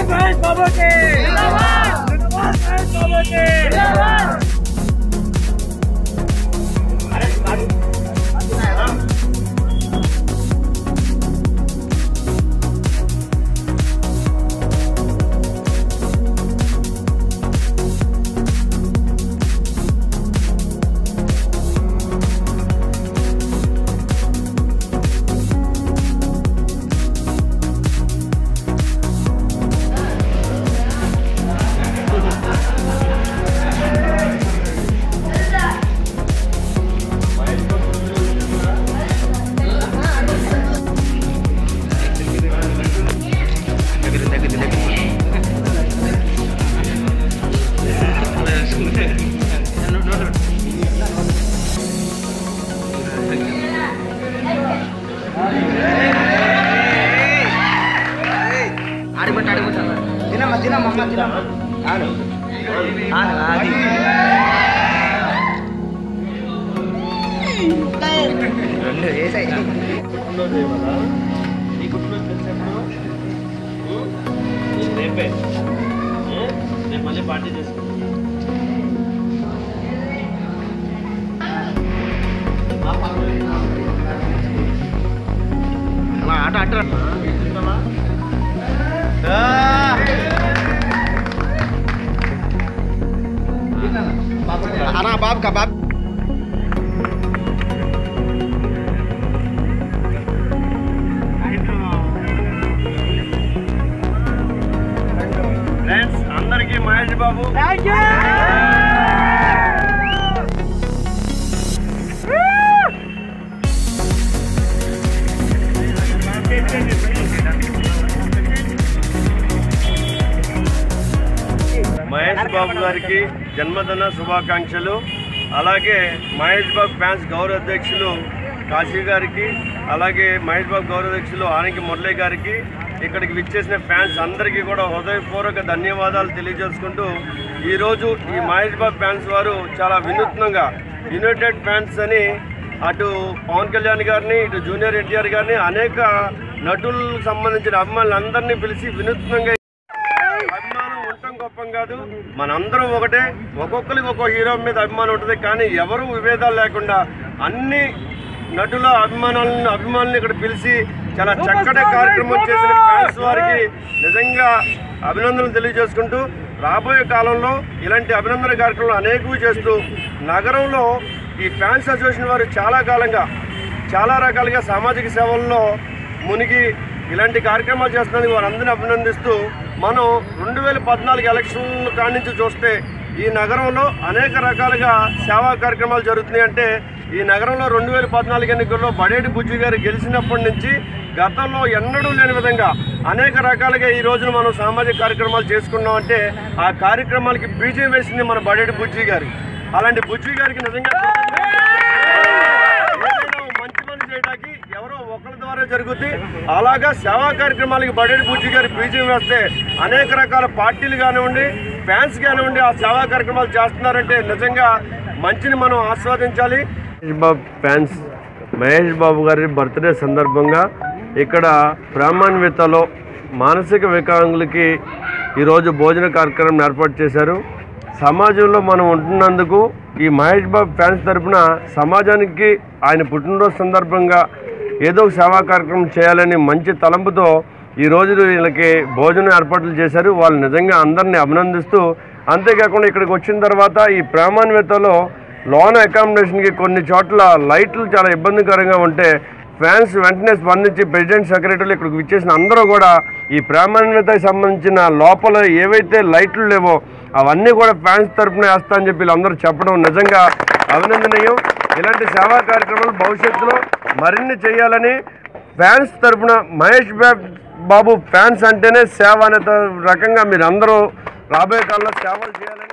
మహేష్ బాబుకి జిందాబాద్ మహేష్ బాబుకి ఆడిపోతే ఆడిపోతా తినమ్మా తినమ్మా అమ్మ తినమ్మా ఆడు ఆడు అది రెండు వేసాయి రేపే నేను మళ్ళీ పార్టీ చేసుకుంటాను ఆట ఆట అనా బాబు కా బాబు ఫ్రెండ్స్ అందరికీ మహేష్ బాబు మహేష్ బాబు గారికి జన్మదిన శుభాకాంక్షలు అలాగే మహేష్ బాబు ఫ్యాన్స్ గౌరవ అధ్యక్షులు కాశీ గారికి అలాగే మహేష్ బాబు గౌరవ అధ్యక్షులు ఆనంకి మురళి గారికి ఇక్కడికి విచ్చేసిన ఫ్యాన్స్ అందరికీ కూడా హృదయపూర్వక ధన్యవాదాలు తెలియజేసుకుంటూ ఈరోజు ఈ మహేష్ బాబు ఫ్యాన్స్ వారు చాలా వినూత్నంగా యునైటెడ్ ఫ్యాన్స్ అని అటు పవన్ కళ్యాణ్ గారిని ఇటు జూనియర్ ఎన్టీఆర్ గారిని అనేక నటులకు సంబంధించిన అభిమానులందరినీ పిలిచి వినూత్నంగా అభిమానం ఉండటం గొప్పం కాదు మనందరం ఒకటే ఒక్కొక్కరికి ఒక్కో హీరో మీద అభిమానం ఉంటుంది కానీ ఎవరు విభేదాలు లేకుండా అన్ని నటుల అభిమానాలను అభిమానులను ఇక్కడ పిలిచి చాలా చక్కటి కార్యక్రమం చేసిన ఫ్యాన్స్ వారికి నిజంగా అభినందనలు తెలియజేసుకుంటూ రాబోయే కాలంలో ఇలాంటి అభినందన కార్యక్రమాలు అనేకవి చేస్తూ నగరంలో ఈ ఫ్యాన్స్ అసోసియేషన్ వారు చాలా కాలంగా చాలా రకాలుగా సామాజిక సేవల్లో మునిగి ఇలాంటి కార్యక్రమాలు చేస్తున్నందుకు వారందరినీ అభినందిస్తూ మనం రెండు వేల పద్నాలుగు ఎలక్షన్ల కాడి నుంచి చూస్తే ఈ నగరంలో అనేక రకాలుగా సేవా కార్యక్రమాలు జరుగుతున్నాయి అంటే ఈ నగరంలో రెండు వేల పద్నాలుగు ఎన్నికల్లో బడేటి బుజ్జి గారు గెలిచినప్పటి నుంచి గతంలో ఎన్నడూ లేని విధంగా అనేక రకాలుగా ఈ రోజున మనం సామాజిక కార్యక్రమాలు చేసుకున్నాం అంటే ఆ కార్యక్రమాలకి బీజం వేసింది మన బడేటి బుజ్జి గారు అలాంటి బుజ్జి గారికి నిజంగా ఏదైనా మంచి పని చేయడానికి ఎవరో ఒకరి ద్వారా జరుగుద్ది అలాగా సేవా కార్యక్రమాలకి బడేటి బుజ్జి గారి బీజం వేస్తే అనేక రకాల పార్టీలు కానివ్వండి ఫ్యాన్స్ కానివ్వండి ఆ సేవా కార్యక్రమాలు చేస్తున్నారంటే నిజంగా మంచిని మనం ఆస్వాదించాలి మహేష్ బాబు ఫ్యాన్స్ మహేష్ బాబు గారి బర్త్డే సందర్భంగా ఇక్కడ ప్రామాణ్యతలో మానసిక వికలాంగులకి ఈరోజు భోజన కార్యక్రమం ఏర్పాటు చేశారు సమాజంలో మనం ఉంటున్నందుకు ఈ మహేష్ బాబు ఫ్యాన్స్ తరపున సమాజానికి ఆయన పుట్టినరోజు సందర్భంగా ఏదో ఒక సేవా కార్యక్రమం చేయాలని మంచి తలంపుతో ఈ రోజు వీళ్ళకి భోజనం ఏర్పాట్లు చేశారు వాళ్ళు నిజంగా అందరినీ అభినందిస్తూ అంతేకాకుండా ఇక్కడికి వచ్చిన తర్వాత ఈ ప్రామాణ్యతలో లోన్ అకామిడేషన్కి కొన్ని చోట్ల లైట్లు చాలా ఇబ్బందికరంగా ఉంటే ఫ్యాన్స్ వెంటనే స్పందించి ప్రెసిడెంట్ సెక్రటరీలు ఇక్కడికి విచ్చేసిన అందరూ కూడా ఈ ప్రామాణ్యతకి సంబంధించిన లోపల ఏవైతే లైట్లు లేవో అవన్నీ కూడా ఫ్యాన్స్ తరపున వేస్తా అని చెప్పి వీళ్ళందరూ చెప్పడం నిజంగా అభినందనీయం ఇలాంటి సేవా కార్యక్రమాలు భవిష్యత్తులో మరిన్ని చేయాలని ఫ్యాన్స్ తరపున మహేష్ బాబ్ బాబు ఫ్యాన్స్ అంటేనే సేవ అనే త- రకంగా మీరు అందరూ రాబోయే కాలంలో సేవలు చేయాలని